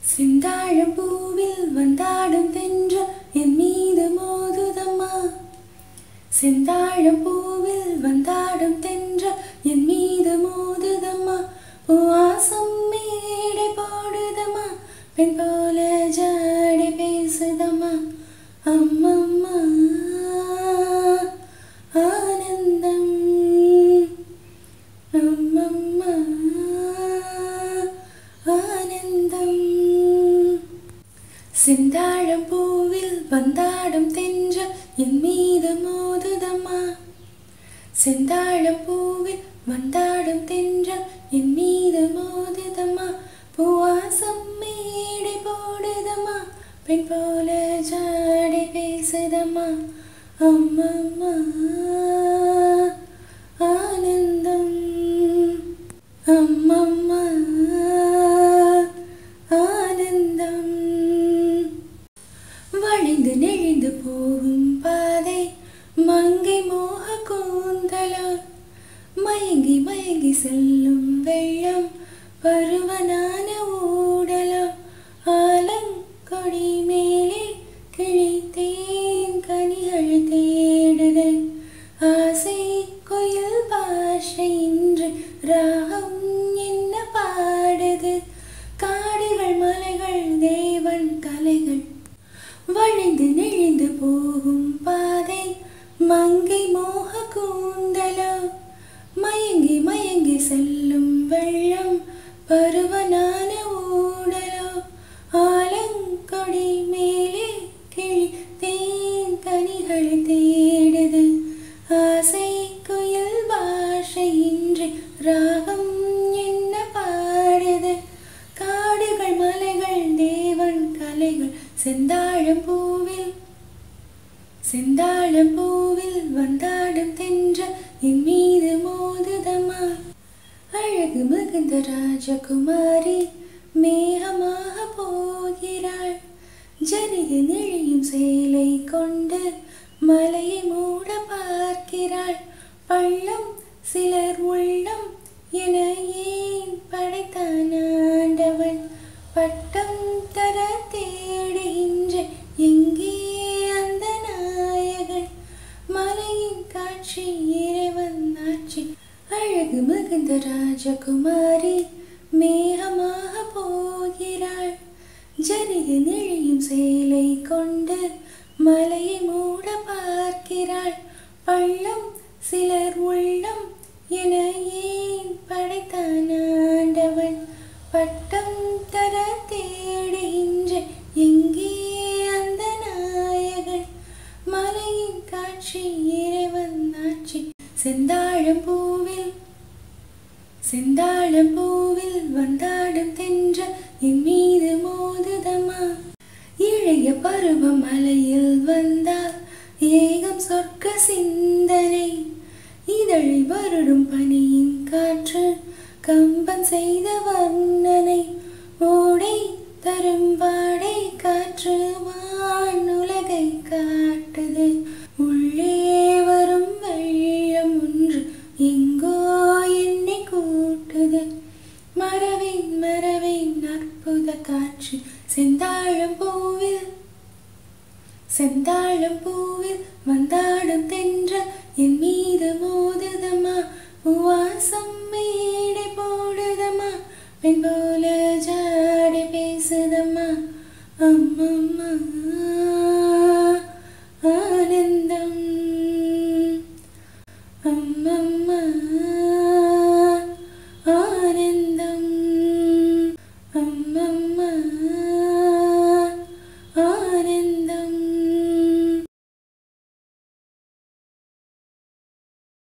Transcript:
செந்தாழம் பூவில் வந்தாடும் தென்றல் என் மீது மோதுதம்மா செந்தாழம் பூவில் வந்தாடும் தென்றல் என் மீது மோதுதம்மா பூவாசம் மேடை போடுதம்மா பெண் போல ஜாடை பேசுதம்மா அம்மம்மா ஆனந்தம் அம்மம்மா ஆனந்தம் செந்தாழம் பூவில் வந்தாடும் தென்றல் என் மீது மோதுதம்மா செந்தாழம் பூவில் வந்தாடும் தென்றல் என் மீது மோதுதம்மா பூவாசம் மேடை போடுதம்மா பெண் போல ஜாடை பேசுதம்மா அம்மம்மா ஆனந்தம் அம்மம்மா ஆனந்தம் வழிந்து நெழிந்து போகும் பாதை மங்கை மோக கூந்தலோ மயங்கி மயங்கி செல்லும் வெள்ளம் பருவனான ஊடலோ ஆலங்கொடி மேலே கிழித்தேன் கனிகள் தேடுது ஆசை குயில் பாஷை இன்று ராகம் என்ன பாடுது காடுகள் மலைகள் தேவன் கலைகள் வழிந்து நெழிந்து போகும் பாதை மங்கை மோக கூந்தலோ மயங்கி மயங்கி செல்லும் வெள்ளம் பருவனான ஊடலோ ஆலங்கொடி மேலே கிளி தேன் கனிகள் தேடுது ஆசை குயில் பாஷை இன்றி ராகம் என்ன பாடுது காடுகள் மலைகள் தேவன் கலைகள் செந்தாழம் பூவில் செந்தாழம் பூவில் வந்தாடும் தென்ற என் மீது மோதுதம்மா அழகு மிகுந்த ராஜகுமாரி மேகமாக போகிறாள் ஜரிகை நெழியும் சேலை கொண்டு மலையை மூட பார்க்கிறாள் பள்ளம் சிலர் உள்ளம் என ஏன் படைத்தான் ஆண்டவன் பட்டம் தர தேடுகின்ற எங்கே அந்த நாயகன் மலையின் காட்சி இறைவன் ஆட்சி அழகு மிகுந்த ராஜகுமாரி மேகமாக போகிறாள் ஜரிகை நெழியும் சேலை கொண்டு மலையை மூட பார்க்கிறாள் பள்ளம் சிலர் உள்ளம் என ஏன் படைத்தான் ஆண்டவன் பட்டம் தர தேடுகின்ற எங்கே அந்த நாயகன் மலையின் காட்சி இறைவன் ஆட்சி செந்தாழம் பூவில் செந்தாழம் பூவில் வந்தாடும் தென்ற என் மீது மோதுதம்மா இளைய பருவம் மலையில் வந்தால் ஏகம் சொர்க்க சிந்தனை இதழை வருடும் பனியின் காற்று கம்பன் செய்த வர்ணனை ஓடை தரும் வாடை காற்று வானுலகை காட்டுது உள்ளே வரும் வெள்ளம் ஒன்று எங்கோ என்னை கூட்டுது மரவின் மரவின் அற்புத காட்சி செந்தாழம் பூவில் செந்தாழம் பூவில் வந்தாடும் தென்ற என் மீது மோதுதம்மா உவாசம் மேடை போடுதம்மா பெண் போல ஜா